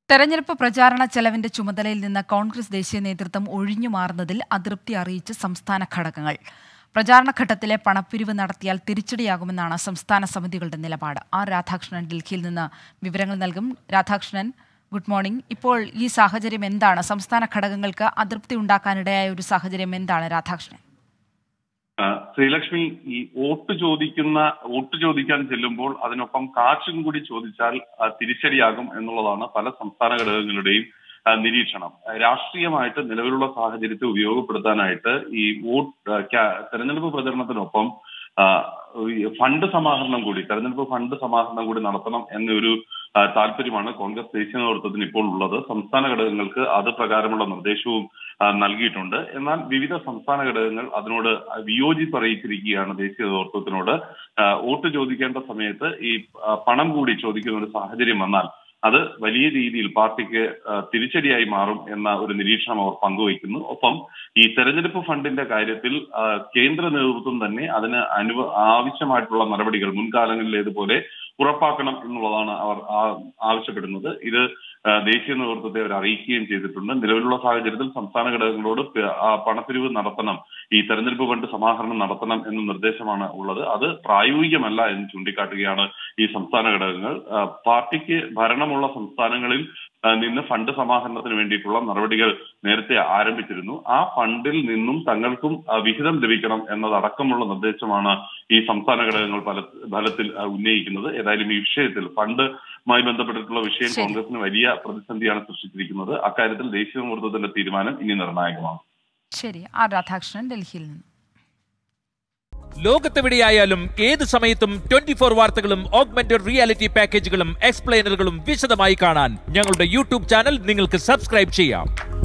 തെരഞ്ഞെടുപ്പ് പ്രചാരണ ചെലവിന്റെ ചുമതലയിൽ നിന്ന് കോൺഗ്രസ് ദേശീയ നേതൃത്വം ഒഴിഞ്ഞു മാറുന്നതിൽ അതൃപ്തി അറിയിച്ച് സംസ്ഥാന ഘടകങ്ങൾ പ്രചാരണ ഘട്ടത്തിലെ പണപ്പിരിവ് നടത്തിയാൽ തിരിച്ചടിയാകുമെന്നാണ് സംസ്ഥാന സമിതികളുടെ നിലപാട് ആർ രാധാകൃഷ്ണൻ ഡൽഹിയിൽ നിന്ന് വിവരങ്ങൾ നൽകും രാധാകൃഷ്ണൻ ഗുഡ് മോർണിംഗ് ഇപ്പോൾ ഈ സാഹചര്യം എന്താണ് സംസ്ഥാന ഘടകങ്ങൾക്ക് അതൃപ്തി ഉണ്ടാക്കാനിടയായ ഒരു സാഹചര്യം എന്താണ് രാധാകൃഷ്ണൻ ആ, ശ്രീലക്ഷ്മി ഈ വോട്ട് ചോദിക്കുന്ന വോട്ട് ചോദിക്കാൻ ചെല്ലുമ്പോൾ അതിനൊപ്പം കാശും കൂടി ചോദിച്ചാൽ ആ, തിരിച്ചടിയാകും എന്നുള്ളതാണ് പല സംസ്ഥാന ഘടകങ്ങളുടെയും ആ, നിരീക്ഷണം ആ, രാഷ്ട്രീയമായിട്ട് നിലവിലുള്ള സാഹചര്യത്തെ ഉപയോഗപ്പെടുത്താനായിട്ട് ഈ വോട്ട് ആ, ക്യാ- തെരഞ്ഞെടുപ്പ് പ്രചരണത്തിനൊപ്പം ആ, ഈ ഫണ്ട് സമാഹരണം കൂടി തെരഞ്ഞെടുപ്പ് ഫണ്ട് സമാഹരണം കൂടി നടത്തണം എന്നൊരു ആ, താല്പര്യമാണ് കോൺഗ്രസ് ദേശീയ നേതൃത്വത്തിന് ഇപ്പോൾ ഉള്ളത് സംസ്ഥാന ഘടകങ്ങൾക്ക് അത് പ്രകാരമുള്ള നിർദ്ദേശവും ആ, നൽകിയിട്ടുണ്ട് എന്നാൽ വിവിധ സംസ്ഥാന ഘടകങ്ങൾ അതിനോട് വിയോജിപ്പ് അറിയിച്ചിരിക്കുകയാണ് ദേശീയ നേതൃത്വത്തിനോട് ആ, വോട്ട് ചോദിക്കേണ്ട സമയത്ത് ഈ ആ, പണം കൂടി ചോദിക്കുന്ന ഒരു സാഹചര്യം വന്നാൽ അത് വലിയ രീതിയിൽ പാർട്ടിക്ക് ആ, തിരിച്ചടിയായി മാറും എന്ന ഒരു നിരീക്ഷണം അവർ പങ്കുവയ്ക്കുന്നു ഒപ്പം ഈ തെരഞ്ഞെടുപ്പ് ഫണ്ടിന്റെ കാര്യത്തിൽ ആ, കേന്ദ്ര നേതൃത്വം തന്നെ അതിന് അനുവ ആവശ്യമായിട്ടുള്ള നടപടികൾ മുൻകാലങ്ങളിലേതുപോലെ ഉറപ്പാക്കണം എന്നുള്ളതാണ് അവർ ആ- ആവശ്യപ്പെടുന്നത് ഇത് ആ, ദേശീയ നേതൃത്വത്തെ അവർ അറിയിക്കുകയും ചെയ്തിട്ടുണ്ട് നിലവിലുള്ള സാഹചര്യത്തിൽ സംസ്ഥാന ഘടകങ്ങളോട് പ- ആ പണപ്പിരിവ് നടത്തണം ഈ തെരഞ്ഞെടുപ്പ് ഫണ്ട് സമാഹരണം നടത്തണം എന്ന നിർദ്ദേശമാണ് ഉള്ളത് അത് പ്രായോഗികമല്ല എന്ന് ചൂണ്ടിക്കാട്ടുകയാണ് ഈ സംസ്ഥാന ഘടകങ്ങൾ ആ, പാർട്ടിക്ക് ഭരണമുള്ള സംസ്ഥാനങ്ങളിൽ ആ, നിന്ന് ഫണ്ട് സമാഹരണത്തിന് വേണ്ടിയിട്ടുള്ള നടപടികൾ നേരത്തെ ആരംഭിച്ചിരുന്നു ആ ഫണ്ടിൽ നിന്നും തങ്ങൾക്കും ആ, വിഹിതം ലഭിക്കണം എന്നതടക്കമുള്ള നിർദ്ദേശമാണ് ഈ സംസ്ഥാന ഘടകങ്ങൾ ഫല ഫലത്തിൽ ആ, ഉന്നയിക്കുന്നത് ഏതായാലും ഈ വിഷയത്തിൽ ഫണ്ടുമായി ബന്ധപ്പെട്ടിട്ടുള്ള വിഷയം ശരി. കോൺഗ്രസിന് വലിയ പ്രതിസന്ധിയാണ് സൃഷ്ടിച്ചിരിക്കുന്നത് അക്കാര്യത്തിൽ ദേശീയ നേതൃത്വത്തിന്റെ തീരുമാനം ഇനി നിർണായകമാണ് ശരി ആർ രാധാകൃഷ്ണൻ ഡൽഹിയിൽ നിന്ന് ലോകത്തെവിടെയായാലും ഏത് സമയത്തും ട്വന്റി ഫോർ വാർത്തകളും ഓഗ്മെന്റഡ് റിയാലിറ്റി പാക്കേജുകളും എക്സ്പ്ലെയിനറുകളും വിശദമായി കാണാൻ ഞങ്ങളുടെ യൂട്യൂബ് ചാനൽ നിങ്ങൾക്ക് സബ്സ്ക്രൈബ് ചെയ്യാം